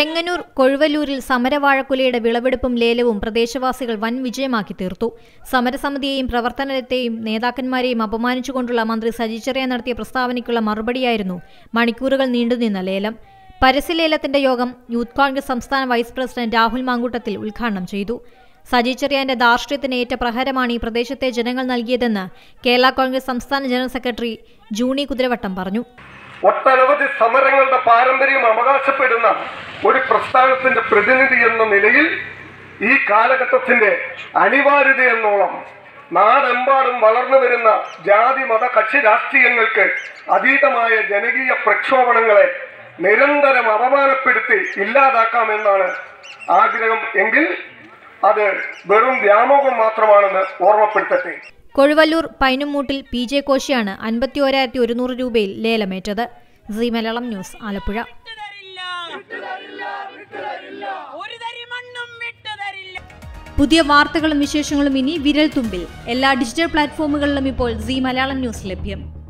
ചെങ്ങന്നൂർ കൊഴുവല്ലൂരിൽ സമരവാഴക്കുലയുടെ വിളവെടുപ്പും ലേലവും പ്രദേശവാസികൾ വൻ വിജയമാക്കി തീർത്തു സമരസമിതിയെയും പ്രവർത്തനത്തെയും നേതാക്കന്മാരെയും അപമാനിച്ചുകൊണ്ടുള്ള മന്ത്രി സജി ചെറിയാൻ നടത്തിയ പ്രസ്താവനയ്ക്കുള്ള മറുപടിയായിരുന്നു മണിക്കൂറുകൾ നീണ്ടുനിന്ന ലേലം പരസ്യലേലത്തിന്റെ യോഗം യൂത്ത് കോൺഗ്രസ് സംസ്ഥാന വൈസ് പ്രസിഡന്റ് രാഹുൽ മാങ്കൂട്ടത്തിൽ ഉദ്ഘാടനം ചെയ്തു സജി ചെറിയാന്റെ ധാർഷ്ട്യത്തിന് ഏറ്റ പ്രഹരമാണ് ഈ പ്രദേശത്തെ ജനങ്ങൾ നൽകിയതെന്ന് കേരള കോൺഗ്രസ് സംസ്ഥാന ജനറൽ സെക്രട്ടറി ജൂണി കുതിരവട്ടം പറഞ്ഞു ഒട്ടനവധി സമരങ്ങളുടെ പാരമ്പര്യം അവകാശപ്പെടുന്ന ഒരു പ്രസ്ഥാനത്തിന്റെ പ്രതിനിധി എന്ന നിലയിൽ ഈ കാലഘട്ടത്തിന്റെ അനിവാര്യത എന്നോളം നാടെമ്പാടും വളർന്നു വരുന്ന ജാതി മത കക്ഷി രാഷ്ട്രീയങ്ങൾക്ക് അതീതമായ ജനകീയ പ്രക്ഷോഭണങ്ങളെ നിരന്തരം അപമാനപ്പെടുത്തി ഇല്ലാതാക്കാമെന്നാണ് ആഗ്രഹം എങ്കിൽ അത് വെറും വ്യാമോഹം മാത്രമാണെന്ന് ഓർമ്മപ്പെടുത്തട്ടെ കൊഴുവല്ലൂർ പൈനുമൂട്ടിൽ പി ജെ കോശിയാണ് അൻപത്തി ഒരായിരത്തി ഒരുന്നൂറ് രൂപയിൽ ലേലമേറ്റത് സി മലയാളം ന്യൂസ് ആലപ്പുഴ വിട്ടുതരില്ല ഒരു തരി മണ്ണും വിട്ടുതരില്ല പുതിയ വാർത്തകളും വിശേഷങ്ങളും ഇനി വിരൽ തുമ്പിൽ എല്ലാ ഡിജിറ്റൽ പ്ലാറ്റ്ഫോമുകളിലും ഇപ്പോൾ സി മലയാളം ന്യൂസ് ലഭ്യം